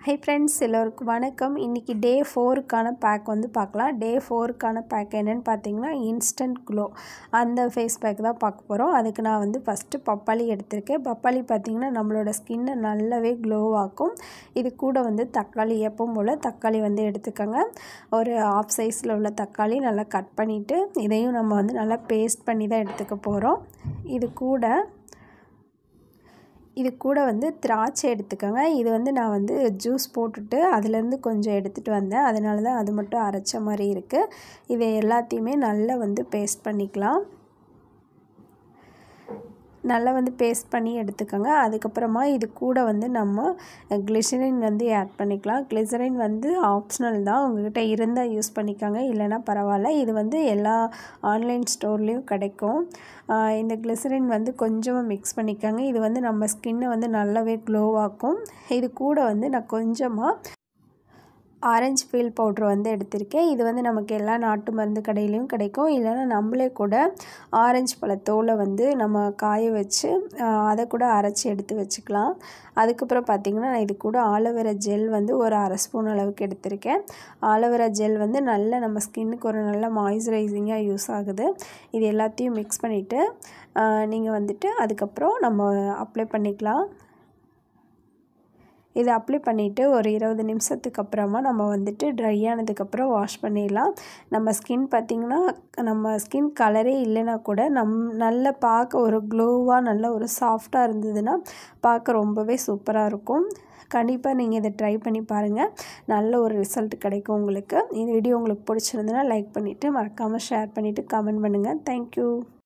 hi friends எல்லோருக்கும் வணக்கம் இன்றைக்கி டே ஃபோருக்கான பேக் வந்து பார்க்கலாம் டே ஃபோருக்கான பேக் என்னென்னு பார்த்தீங்கன்னா இன்ஸ்டன்ட் க்ளோ அந்த ஃபேஸ் பேக் தான் பார்க்க போகிறோம் அதுக்கு நான் வந்து ஃபஸ்ட்டு பப்பாளி எடுத்திருக்கேன் பப்பாளி பார்த்திங்கன்னா நம்மளோட ஸ்கின்னை நல்லாவே க்ளோ ஆக்கும் இது கூட வந்து தக்காளி எப்பவும் போல் தக்காளி வந்து எடுத்துக்கோங்க ஒரு ஆஃப் சைஸில் உள்ள தக்காளி நல்லா கட் பண்ணிவிட்டு இதையும் நம்ம வந்து நல்லா பேஸ்ட் பண்ணி தான் எடுத்துக்க போகிறோம் இது கூட இது கூட வந்து திராட்சை எடுத்துக்கோங்க இது வந்து நான் வந்து ஜூஸ் போட்டுட்டு அதுலேருந்து கொஞ்சம் எடுத்துகிட்டு வந்தேன் அதனால தான் அது மட்டும் அரைச்ச மாதிரி இருக்குது இதை எல்லாத்தையுமே நல்லா வந்து பேஸ்ட் பண்ணிக்கலாம் நல்லா வந்து பேஸ்ட் பண்ணி எடுத்துக்கோங்க அதுக்கப்புறமா இது கூட வந்து நம்ம கிளிசரின் வந்து ஆட் பண்ணிக்கலாம் கிளிசரின் வந்து ஆப்ஷனல் தான் உங்கள்கிட்ட இருந்தால் யூஸ் பண்ணிக்கோங்க இல்லைனா பரவாயில்ல இது வந்து எல்லா ஆன்லைன் ஸ்டோர்லேயும் கிடைக்கும் இந்த கிளிசரின் வந்து கொஞ்சமாக மிக்ஸ் பண்ணிக்கோங்க இது வந்து நம்ம ஸ்கின்னை வந்து நல்லாவே க்ளோவாக்கும் இது கூட வந்து நான் கொஞ்சமாக ஆரஞ்சு பீல் பவுட்ரு வந்து எடுத்திருக்கேன் இது வந்து நமக்கு எல்லா நாட்டு மருந்து கடையிலையும் கிடைக்கும் இல்லைன்னா நம்மளே கூட ஆரஞ்சு பழத்தோலை வந்து நம்ம காய வச்சு அதை கூட அரைச்சி எடுத்து வச்சுக்கலாம் அதுக்கப்புறம் பார்த்திங்கன்னா நான் இது கூட ஆலோவேரா ஜெல் வந்து ஒரு அரை ஸ்பூன் அளவுக்கு எடுத்திருக்கேன் ஆலோவேரா ஜெல் வந்து நல்ல நம்ம ஸ்கின்னுக்கு ஒரு நல்ல மாய்ஸ்சரைசிங்காக யூஸ் ஆகுது இது எல்லாத்தையும் மிக்ஸ் பண்ணிவிட்டு நீங்கள் வந்துட்டு அதுக்கப்புறம் நம்ம அப்ளை பண்ணிக்கலாம் இதை அப்ளை பண்ணிவிட்டு ஒரு இருபது நிமிஷத்துக்கு அப்புறமா நம்ம வந்துட்டு ட்ரை ஆனதுக்கப்புறம் வாஷ் பண்ணிடலாம் நம்ம ஸ்கின் பார்த்திங்கன்னா நம்ம ஸ்கின் கலரே இல்லைனா கூட நம் நல்ல பார்க்க ஒரு க்ளோவாக நல்ல ஒரு சாஃப்டாக இருந்ததுன்னா பார்க்க ரொம்பவே சூப்பராக இருக்கும் கண்டிப்பாக நீங்கள் இதை ட்ரை பண்ணி பாருங்கள் நல்ல ஒரு ரிசல்ட் கிடைக்கும் உங்களுக்கு இந்த வீடியோ உங்களுக்கு பிடிச்சிருந்துன்னா லைக் பண்ணிவிட்டு மறக்காமல் ஷேர் பண்ணிவிட்டு கமெண்ட் பண்ணுங்கள் தேங்க்யூ